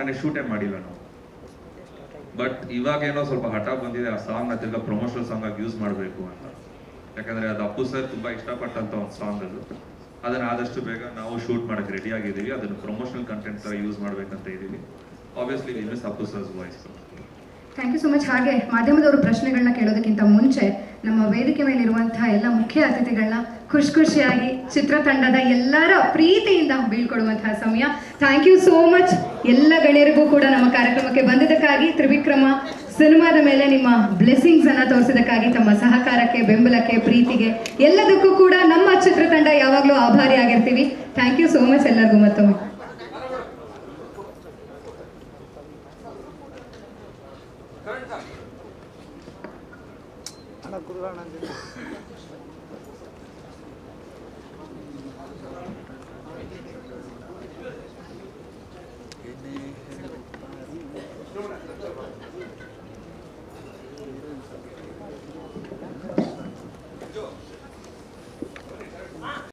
ಸಾಂಗ್ನೇ ಶೂಟೇ ಮಾಡಿಲ್ಲ ನಾವು ಬಟ್ ಇವಾಗೇನೋ ಸ್ವಲ್ಪ ಹಠ ಬಂದಿದೆ ಆ ಸಾಂಗ್ ತಿರ್ಗಾ ಪ್ರಮೋಷನಲ್ ಸಾಂಗ್ ಆಗಿ ಯೂಸ್ ಮಾಡಬೇಕು ಅಂತ ಯಾಕಂದ್ರೆ ಅದು ಅಪ್ಪು ಸರ್ ತುಂಬಾ ಇಷ್ಟಪಟ್ಟಂತ ಒಂದು ಸಾಂಗ್ ಅದು ಅದನ್ನ ಆದಷ್ಟು ಬೇಗ ನಾವು ಶೂಟ್ ಮಾಡಕ್ ರೆಡಿ ಆಗಿದ್ದೀವಿ ಅದನ್ನ ಪ್ರಮೋಷನಲ್ ಕಂಟೆಂಟ್ ತರ ಯೂಸ್ ಮಾಡ್ಬೇಕಂತ ಇದೀವಿ obviously we miss Appu sir's voice thank you so much ಹಾಗೆ ಮಾಧ್ಯಮದವರು ಪ್ರಶ್ನೆಗಳನ್ನ ಕೇಳೋದಕ್ಕಿಂತ ಮುಂಚೆ ನಮ್ಮ ವೇದಿಕೆ ಮೇಲಿರುವಂತಹ ಎಲ್ಲ ಮುಖ್ಯ ಅತಿಥಿಗಳನ್ನ ಖುಷಿ ಖುಷಿಯಾಗಿ ಚಿತ್ರತಂಡದ ಎಲ್ಲರ ಪ್ರೀತಿಯಿಂದ ಬೀಳ್ಕೊಡುವಂತಹ ಸಮಯ ಥ್ಯಾಂಕ್ ಯು ಸೋ ಮಚ್ ಎಲ್ಲ ಗಣ್ಯರಿಗೂ ಕೂಡ ನಮ್ಮ ಕಾರ್ಯಕ್ರಮಕ್ಕೆ ಬಂದಿದ್ದಕ್ಕಾಗಿ ತ್ರಿವಿಕ್ರಮ ಸಿನಿಮಾದ ಮೇಲೆ ನಿಮ್ಮ ಬ್ಲೆಸ್ಸಿಂಗ್ಸ್ ಅನ್ನ ತೋರಿಸಿದಕ್ಕಾಗಿ ತಮ್ಮ ಸಹಕಾರಕ್ಕೆ ಬೆಂಬಲಕ್ಕೆ ಪ್ರೀತಿಗೆ ಎಲ್ಲದಕ್ಕೂ ಕೂಡ ನಮ್ಮ ಚಿತ್ರತಂಡ ಯಾವಾಗಲೂ ಆಭಾರಿ ಆಗಿರ್ತೀವಿ ಥ್ಯಾಂಕ್ ಯು ಸೋ ಮಚ್ ಎಲ್ಲರಿಗೂ ಮತ್ತೊಮ್ಮೆ ಅಣ್ಣ ಕುರುಗೋಣ ಅಂತೀನಿ